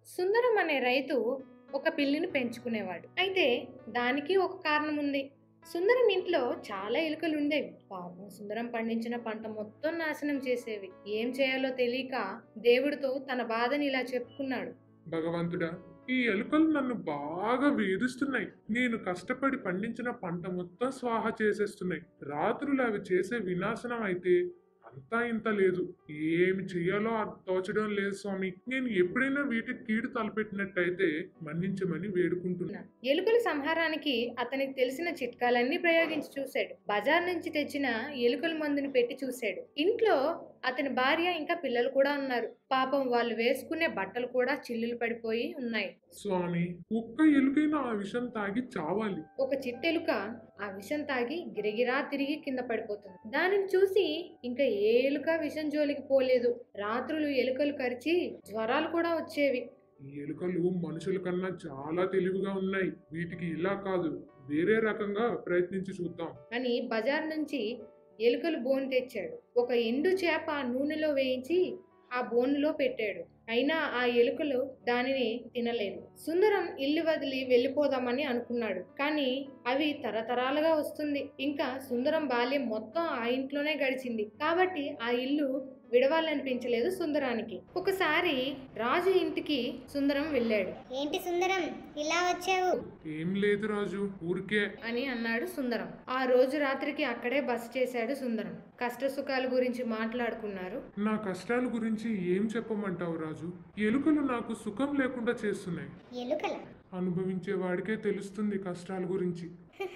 సుందరం అనే రైతు ఒక పిల్లిని పెంచుకునేవాడు అయితే దానికి ఒక కారణం ఉంది సుందరం ఇంట్లో చాలా ఎలుకలు ఉండేవి పాపం సుందరం పండించిన పంట మొత్తం నాశనం చేసేవి ఏం చేయాలో తెలియక దేవుడితో తన బాధని ఇలా చెప్పుకున్నాడు భగవంతుడా ఈ ఎలుకలు నన్ను బాగా వేధిస్తున్నాయి నేను కష్టపడి పండించిన పంట మొత్తం స్వాహ చేసేస్తున్నాయి రాత్రులు అవి చేసే వినాశనం అయితే అంతా ఇంత లేదు ఏమి చెయ్యాలో అర్థం తోచడం లేదు స్వామి నేను ఎప్పుడైనా వీటికి కీడు తలపెట్టినట్టయితే మన్నించమని వేడుకుంటున్నా ఎలుకల సంహారానికి అతనికి తెలిసిన చిట్కాలన్నీ ప్రయోగించి చూశాడు బజార్ నుంచి తెచ్చిన ఎలుకల మందుని పెట్టి చూశాడు ఇంట్లో అతని భార్య ఇంకా పిల్లలు కూడా ఉన్నారు పాపం వాళ్ళు వేసుకునే బట్టలు కూడా చిల్లులు పడిపోయి ఉన్నాయి స్వామి ఒక్క ఎలుకైనా ఆ విషం తాగి చావాలి ఒక చిట్టెలుక ఆ విషం తాగి గిరగిరా తిరిగి కింద పడిపోతుంది దానిని చూసి ఇంకా ఏ ఎలుక విషం జోలికి పోలేదు రాత్రులు ఎలుకలు కరిచి జ్వరాలు కూడా వచ్చేవి ఈ ఎలుకలు మనుషుల కన్నా చాలా తెలివిగా ఉన్నాయి వీటికి ఇలా కాదు వేరే రకంగా ప్రయత్నించి చూద్దాం అని బజార్ నుంచి ఎలుకలు బోన్ తెచ్చాడు ఒక ఎండు చేప నూనెలో వేయించి ఆ బోన్లో పెట్టాడు అయినా ఆ ఎలుకలు దానిని తినలేదు సుందరం ఇల్లు వదిలి వెళ్ళిపోదామని అనుకున్నాడు కానీ అవి తరతరాలుగా వస్తుంది ఇంకా సుందరం బాల్యం మొత్తం ఆ ఇంట్లోనే గడిచింది కాబట్టి ఆ ఇల్లు విడవాలనిపించలేదు సుందరానికి ఒకసారి రాజు ఇంటికి సుందరం వెళ్ళాడు ఏంటి సుందరం ఇలా వచ్చావు ఏం లేదు రాజు ఊరికే అని అన్నాడు సుందరం ఆ రోజు రాత్రికి అక్కడే బస చేశాడు సుందరం కష్ట సుఖాల గురించి మాట్లాడుకున్నారు నా కష్టాల గురించి ఏం చెప్పమంటావు రాజు ఎలుకలు నాకు సుఖం లేకుండా చేస్తున్నాయి ఎలుకల అనుభవించే వాడికే తెలుస్తుంది కష్టాల గురించి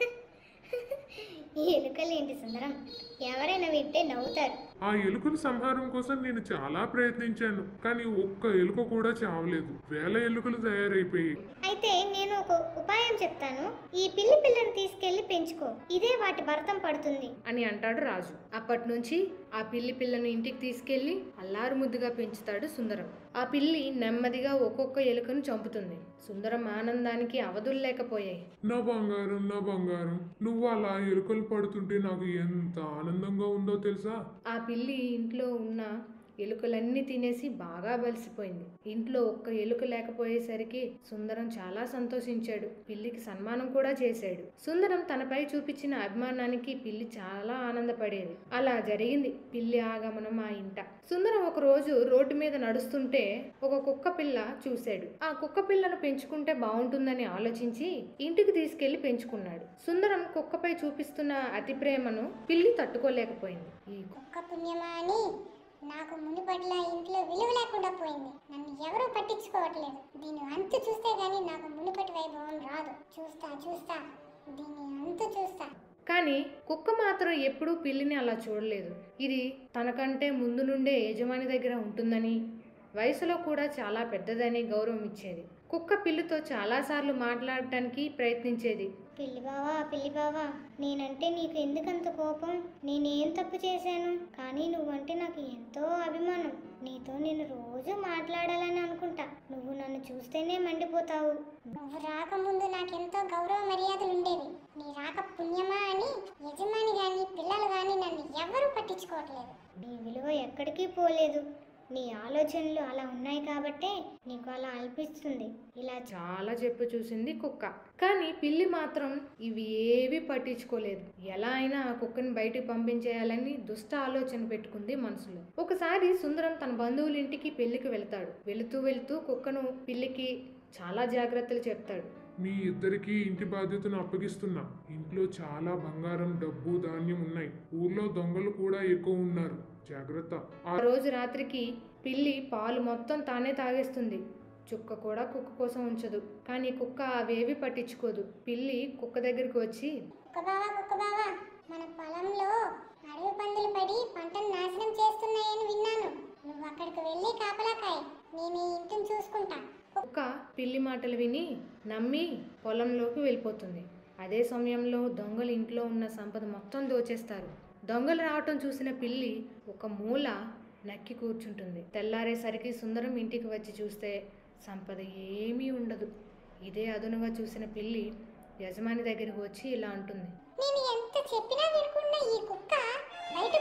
ఈ ఎలుకలేంటి సుందరం ఎవరైనా వింటే నవ్వుతారు ఆ ఎలుకల సంహారం కోసం నేను చాలా ప్రయత్నించాను కానీ ఒక్క ఎలుక కూడా చావలేదు వేల ఎలుకలు తయారైపోయాయి అయితే నేను ఒక ఉపాయం చెప్తాను ఈ పిల్లి పిల్లని తీసుకెళ్లి పెంచుకో ఇదే వాటి భర్తం పడుతుంది అని అంటాడు రాజు అప్పటి నుంచి ఆ పిల్లి పిల్లను ఇంటికి తీసుకెళ్లి అల్లారు ముద్దుగా పెంచుతాడు సుందరం ఆ పిల్లి నెమ్మదిగా ఒక్కొక్క ఎలుకను చంపుతుంది సుందరం ఆనందానికి అవధులు లేకపోయాయి నా బంగారం నా బంగారం నువ్వు అలా ఎలుకలు పడుతుంటే నాకు ఎంత ఆనందంగా ఉందో తెలుసా ఆ పిల్లి ఇంట్లో ఉన్న ఎలుకలన్నీ తినేసి బాగా బలిసిపోయింది ఇంట్లో ఒక్క ఎలుక లేకపోయేసరికి సుందరం చాలా సంతోషించాడు పిల్లికి సన్మానం కూడా చేశాడు సుందరం తనపై చూపించిన అభిమానానికి పిల్లి చాలా ఆనందపడేది అలా జరిగింది పిల్లి ఆగమనం ఆ ఇంట సుందరం ఒక రోజు రోడ్డు మీద నడుస్తుంటే ఒక కుక్క పిల్ల చూశాడు ఆ కుక్క పిల్లను పెంచుకుంటే బాగుంటుందని ఆలోచించి ఇంటికి తీసుకెళ్లి పెంచుకున్నాడు సుందరం కుక్కపై చూపిస్తున్న అతి ప్రేమను పిల్లి తట్టుకోలేకపోయింది ఈ ఒక్క పుణ్యమా అని నాకు మునిపట్ల ఇంట్లో విలువ లేకుండా పోయింది నన్ను ఎవరూ పట్టించుకోవట్లేదు దీని అంతు చూస్తే గానీ నాకు మునిపటి వైభవం రాదు చూస్తా చూస్తా దీని అంతు చూస్తా కానీ కుక్క మాత్రం ఎప్పుడూ పిల్లిని అలా చూడలేదు ఇది తనకంటే ముందు నుండే యజమాని దగ్గర ఉంటుందని వయసులో కూడా చాలా పెద్దదని గౌరవం ఇచ్చేది కుక్క పిల్లితో చాలాసార్లు మాట్లాడటానికి ప్రయత్నించేది పిల్లి బావా పిల్లి బావా నేనంటే నీకు ఎందుకంత కోపం నేనేం తప్పు చేశాను కానీ నువ్వంటే నాకు ఎంతో అభిమానం నీతో నేను రోజు మాట్లాడాలని అనుకుంటా నువ్వు నన్ను చూస్తేనే మండిపోతావు నువ్వు రాకముందు నాకెంతో గౌరవ మర్యాదలు ఉండేవి నీ రాక పుణ్యమా అని యజమాని గాని పిల్లలు గాని నన్ను ఎవరూ పట్టించుకోవట్లేదు నీ విలువ ఎక్కడికి పోలేదు నీ ఆలోచనలు అలా ఉన్నాయి కాబట్టే నీకు అలా అనిపిస్తుంది ఇలా చాలా చెప్పు చూసింది కుక్క కానీ పిల్లి మాత్రం ఇవి ఏవి పట్టించుకోలేదు ఎలా అయినా ఆ కుక్కని బయటికి పంపించేయాలని దుష్ట ఆలోచన పెట్టుకుంది మనసులో ఒకసారి సుందరం తన బంధువుల ఇంటికి పెళ్లికి వెళ్తాడు వెళుతూ వెళుతూ కుక్కను పిల్లికి చాలా జాగ్రత్తలు చెప్తాడు మీ ఇద్దరికి ఇంటి బాధ్యతను అప్పగిస్తున్నా ఇంట్లో చాలా బంగారం డబ్బు ధాన్యం ఉన్నాయి ఊర్లో దొంగలు కూడా ఎక్కువ ఉన్నారు జాగ్రత్త ఆ రోజు రాత్రికి పిల్లి పాలు మొత్తం తానే తాగేస్తుంది చుక్క కూడా కుక్క కోసం ఉంచదు కానీ కుక్క అవేవి పట్టించుకోదు పిల్లి కుక్క దగ్గరికి వచ్చి కుక్క బావా కుక్క బావా మన పొలంలో అడవి పందులు పడి పంటను నాశనం చేస్తున్నాయని విన్నాను నువ్వు అక్కడికి వెళ్ళి కాపలాకాయ్ నేను ఈ ఇంటిని చూసుకుంటా కుక్క పిల్లి మాటలు విని నమ్మి పొలంలోకి వెళ్ళిపోతుంది అదే సమయంలో దొంగలు ఇంట్లో ఉన్న సంపద మొత్తం దోచేస్తారు దొంగలు రావటం చూసిన పిల్లి ఒక మూల నక్కి కూర్చుంటుంది తెల్లారేసరికి సుందరం ఇంటికి వచ్చి చూస్తే సంపద ఏమీ ఉండదు ఇదే అదునుగా చూసిన పిల్లి యజమాని దగ్గరికి వచ్చి ఇలా అంటుంది నేను ఎంత చెప్పినా వినకుండా ఈ కుక్క బయట కుక్కలతో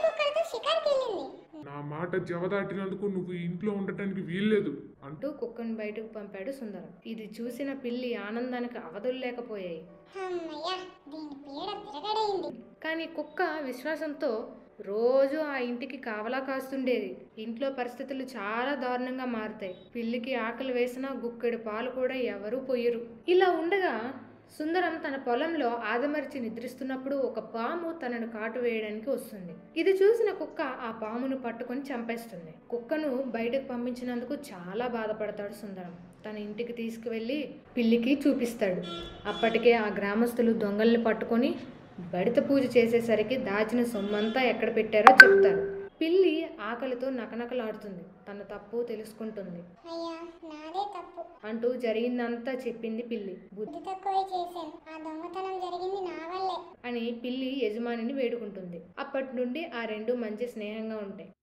షికార్కి వెళ్ళింది నా మాట జవదాటినందుకు నువ్వు ఈ ఇంట్లో ఉండటానికి వీల్లేదు అంటూ అంటూ కుక్కను బయటకు పంపాడు సుందరం ఇది చూసిన పిల్లి ఆనందానికి అవధులు లేకపోయాయి అమ్మయ్య దీని పీడ తిరగడైంది కానీ కుక్క విశ్వాసంతో రోజు ఆ ఇంటికి కావలా కాస్తుండేది ఇంట్లో పరిస్థితులు చాలా దారుణంగా మారుతాయి పిల్లికి ఆకలి వేసినా గుక్కెడు పాలు కూడా ఎవరూ పొయ్యరు ఇలా ఉండగా సుందరం తన పొలంలో ఆదమరిచి నిద్రిస్తున్నప్పుడు ఒక పాము తనను కాటు వేయడానికి వస్తుంది ఇది చూసిన కుక్క ఆ పామును పట్టుకొని చంపేస్తుంది కుక్కను బయటకు పంపించినందుకు చాలా బాధపడతాడు సుందరం తన ఇంటికి తీసుకువెళ్ళి పిల్లికి చూపిస్తాడు అప్పటికే ఆ గ్రామస్తులు దొంగల్ని పట్టుకొని బడిత పూజ చేసేసరికి దాచిన సొమ్మంతా ఎక్కడ పెట్టారో చెప్తారు పిల్లి ఆకలితో నకనకలాడుతుంది తన తప్పు తెలుసుకుంటుంది అయ్యా నాదే తప్పు అంటూ జరిగిందంతా చెప్పింది పిల్లి బుద్ధి బుద్ధి తక్కువే చేశాను ఆ దొంగతనం జరిగింది నా వల్లే అని పిల్లి యజమానిని వేడుకుంటుంది అప్పటి నుండి ఆ రెండు మంచి స్నేహంగా ఉంటాయి